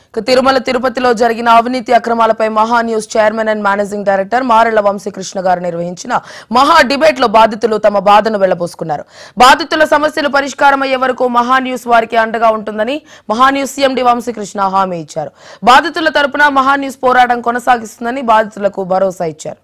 ఇక తిరుమల తిరుపతిలో జరిగిన అవినీతి అక్రమాలపై Maha news chairman and managing director Marella Vamsikrishna garu నిర్వహించిన మహా డిబేట్ లో బాధితులు తమ బాధను వెళ్లబోసుకున్నారు బాధితుల సమస్యలు పరిష్కారం అయ్యే వరకు మహా న్యూస్ వారికి అండగా ఉంటుందని మహా న్యూస్ సీఎండి వంశీకృష్ణ హామీ ఇచ్చారు బాధితుల తరపున మహా న్యూస్ పోరాటం కొనసాగిస్తుందని బాధితులకు భరోసా ఇచ్చారు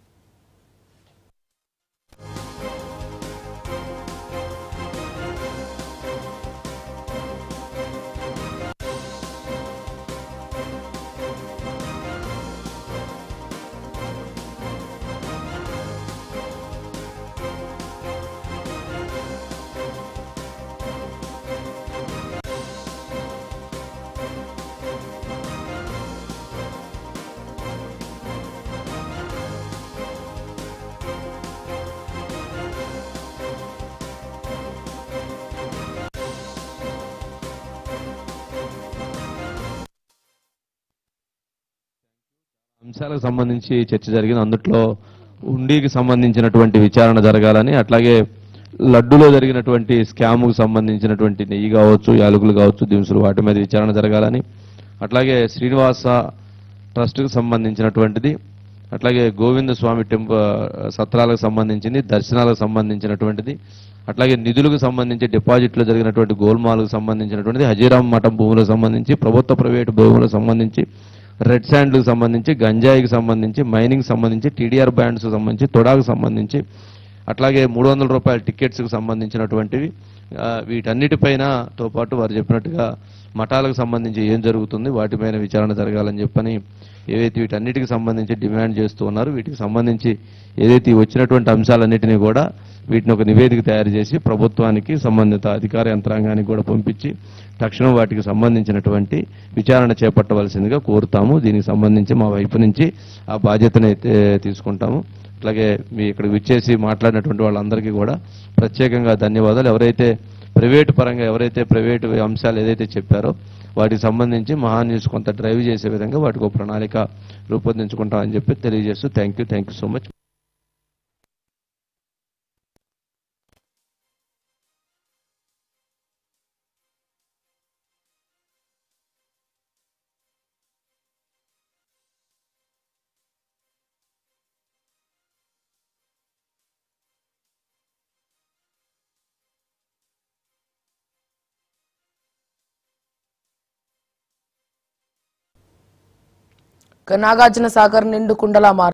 అంశాలకు సంబంధించి చర్చ జరిగింది అందుట్లో ఉండికి సంబంధించినటువంటి విచారణ జరగాలని అట్లాగే లడ్డులో జరిగినటువంటి స్కామ్కు సంబంధించినటువంటి నెయ్యి కావచ్చు యాలకులు కావచ్చు దినుసులు వాటి మీద విచారణ జరగాలని అట్లాగే శ్రీనివాస ట్రస్ట్కు సంబంధించినటువంటిది అట్లాగే గోవింద స్వామి టెంపు సత్రాలకు సంబంధించింది దర్శనాలకు సంబంధించినటువంటిది అట్లాగే నిధులకు సంబంధించి డిపాజిట్లో జరిగినటువంటి గోల్మాలకు సంబంధించినటువంటిది హజీరాం మఠం భూములకు సంబంధించి ప్రభుత్వ ప్రైవేటు భూములకు సంబంధించి రెడ్ శాండ్లకు సంబంధించి గంజాయికి సంబంధించి మైనింగ్ సంబంధించి టీడీఆర్ బ్యాండ్స్ సంబంధించి తొడాకు సంబంధించి అట్లాగే మూడు వందల రూపాయల టికెట్స్కి సంబంధించినటువంటివి ఆ, వీటన్నిటిపైన తో పాటు వారు చెప్పినట్టుగా మఠాలకు సంబంధించి ఏం జరుగుతుంది వాటిపైన విచారణ జరగాలని చెప్పని ఏవైతే వీటన్నిటికి సంబంధించి డిమాండ్ చేస్తూ ఉన్నారు వీటికి సంబంధించి ఏదైతే ఈ వచ్చినటువంటి అంశాలన్నిటినీ కూడా వీటిని ఒక నివేదిక తయారు చేసి ప్రభుత్వానికి సంబంధిత అధికార యంత్రాంగానికి కూడా పంపించి తక్షణం వాటికి సంబంధించినటువంటి విచారణ చేపట్టవలసిందిగా కోరుతాము దీనికి సంబంధించి మా వైపు నుంచి ఆ బాధ్యతను అయితే తీసుకుంటాము అట్లాగే మీ ఇక్కడికి విచ్చేసి మాట్లాడినటువంటి వాళ్ళందరికీ కూడా ప్రత్యేకంగా ధన్యవాదాలు ఎవరైతే ప్రైవేటు పరంగా ఎవరైతే ప్రైవేటు అంశాలు ఏదైతే చెప్పారో వాటికి సంబంధించి మహా న్యూస్ కొంత డ్రైవ్ చేసే విధంగా వాటికి ఒక ప్రణాళిక రూపొందించుకుంటామని చెప్పి తెలియజేస్తూ thank you thank you so much ఇక నాగార్జున సాగర్ నిండు కుండలా మారు